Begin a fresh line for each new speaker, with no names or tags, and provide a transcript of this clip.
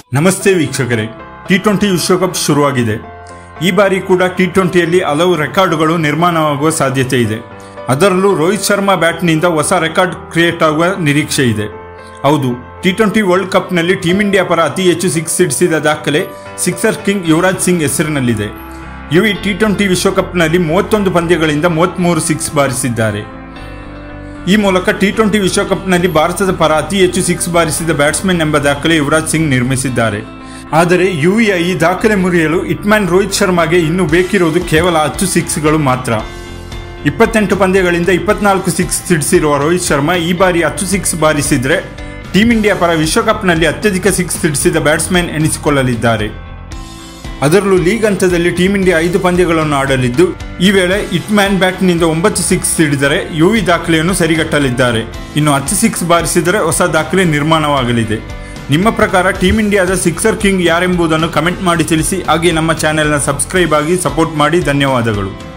ನಮಸ್ತೆ ವೀಕ್ಷಕರೇ T twenty ವಿಶ್ವಕಪ್ ಶುರುವಾಗಿದೆ ಈ ಬಾರಿ ಕೂಡ ಟಿ ಟ್ವೆಂಟಿಯಲ್ಲಿ ಹಲವು ರೆಕಾರ್ಡುಗಳು ನಿರ್ಮಾಣವಾಗುವ ಸಾಧ್ಯತೆ ಇದೆ ಅದರಲ್ಲೂ ರೋಹಿತ್ ಶರ್ಮಾ ಬ್ಯಾಟ್ನಿಂದ ಹೊಸ ರೆಕಾರ್ಡ್ ಕ್ರಿಯೇಟ್ ಆಗುವ ನಿರೀಕ್ಷೆ ಇದೆ ಹೌದು ಟಿ ಟ್ವೆಂಟಿ ವರ್ಲ್ಡ್ ಕಪ್ನಲ್ಲಿ ಟೀಂ ಇಂಡಿಯಾ ಪರ ಅತಿ ಹೆಚ್ಚು ಸಿಕ್ಸ್ ಸಿಡಿಸಿದ ದಾಖಲೆ ಸಿಕ್ಸರ್ ಕಿಂಗ್ ಯುವರಾಜ್ ಸಿಂಗ್ ಹೆಸರಿನಲ್ಲಿದೆ ಯುವಿ ಟಿ ಟ್ವೆಂಟಿ ವಿಶ್ವಕಪ್ನಲ್ಲಿ ಮೂವತ್ತೊಂದು ಪಂದ್ಯಗಳಿಂದ ಮೂವತ್ತ್ಮೂರು ಸಿಕ್ಸ್ ಬಾರಿಸಿದ್ದಾರೆ ಈ ಮೂಲಕ ಟಿ ಟ್ವೆಂಟಿ ವಿಶ್ವಕಪ್ನಲ್ಲಿ ಭಾರತದ ಪರ ಅತಿ ಹೆಚ್ಚು ಸಿಕ್ಸ್ ಬಾರಿಸಿದ ಬ್ಯಾಟ್ಸ್ಮನ್ ಎಂಬ ದಾಖಲೆ ಯುವರಾಜ್ ಸಿಂಗ್ ನಿರ್ಮಿಸಿದ್ದಾರೆ ಆದರೆ ಯುವಿಯ ಈ ದಾಖಲೆ ಮುರಿಯಲು ಹಿಟ್ಮ್ಯಾನ್ ರೋಹಿತ್ ಶರ್ಮಾಗೆ ಇನ್ನೂ ಬೇಕಿರುವುದು ಕೇವಲ ಹತ್ತು ಸಿಕ್ಸ್ಗಳು ಮಾತ್ರ ಇಪ್ಪತ್ತೆಂಟು ಪಂದ್ಯಗಳಿಂದ ಇಪ್ಪತ್ನಾಲ್ಕು ಸಿಕ್ಸ್ ಸಿಡಿಸಿರುವ ರೋಹಿತ್ ಶರ್ಮಾ ಈ ಬಾರಿ ಹತ್ತು ಸಿಕ್ಸ್ ಬಾರಿಸಿದ್ರೆ ಟೀಂ ಇಂಡಿಯಾ ಪರ ವಿಶ್ವಕಪ್ನಲ್ಲಿ ಅತ್ಯಧಿಕ ಸಿಕ್ಸ್ ಸಿಡಿಸಿದ ಬ್ಯಾಟ್ಸ್ಮನ್ ಎನಿಸಿಕೊಳ್ಳಲಿದ್ದಾರೆ ಅದರಲ್ಲೂ ಲೀಗ್ ಹಂತದಲ್ಲಿ ಟೀಂ ಇಂಡಿಯಾ ಐದು ಪಂದ್ಯಗಳನ್ನು ಆಡಲಿದ್ದು ಈ ವೇಳೆ ಹಿಟ್ಮ್ಯಾನ್ ಬ್ಯಾಟ್ನಿಂದ ಒಂಬತ್ತು ಸಿಕ್ಸ್ ಸಿಡಿದರೆ ಯುವಿ ದಾಖಲೆಯನ್ನು ಸರಿಗಟ್ಟಲಿದ್ದಾರೆ ಇನ್ನು ಹತ್ತು ಸಿಕ್ಸ್ ಬಾರಿಸಿದರೆ ಹೊಸ ದಾಖಲೆ ನಿರ್ಮಾಣವಾಗಲಿದೆ ನಿಮ್ಮ ಪ್ರಕಾರ ಟೀಂ ಇಂಡಿಯಾದ ಸಿಕ್ಸರ್ ಕಿಂಗ್ ಯಾರೆಂಬುದನ್ನು ಕಮೆಂಟ್ ಮಾಡಿ ತಿಳಿಸಿ ಹಾಗೆ ನಮ್ಮ ಚಾನೆಲ್ನ ಸಬ್ಸ್ಕ್ರೈಬ್ ಆಗಿ ಸಪೋರ್ಟ್ ಮಾಡಿ ಧನ್ಯವಾದಗಳು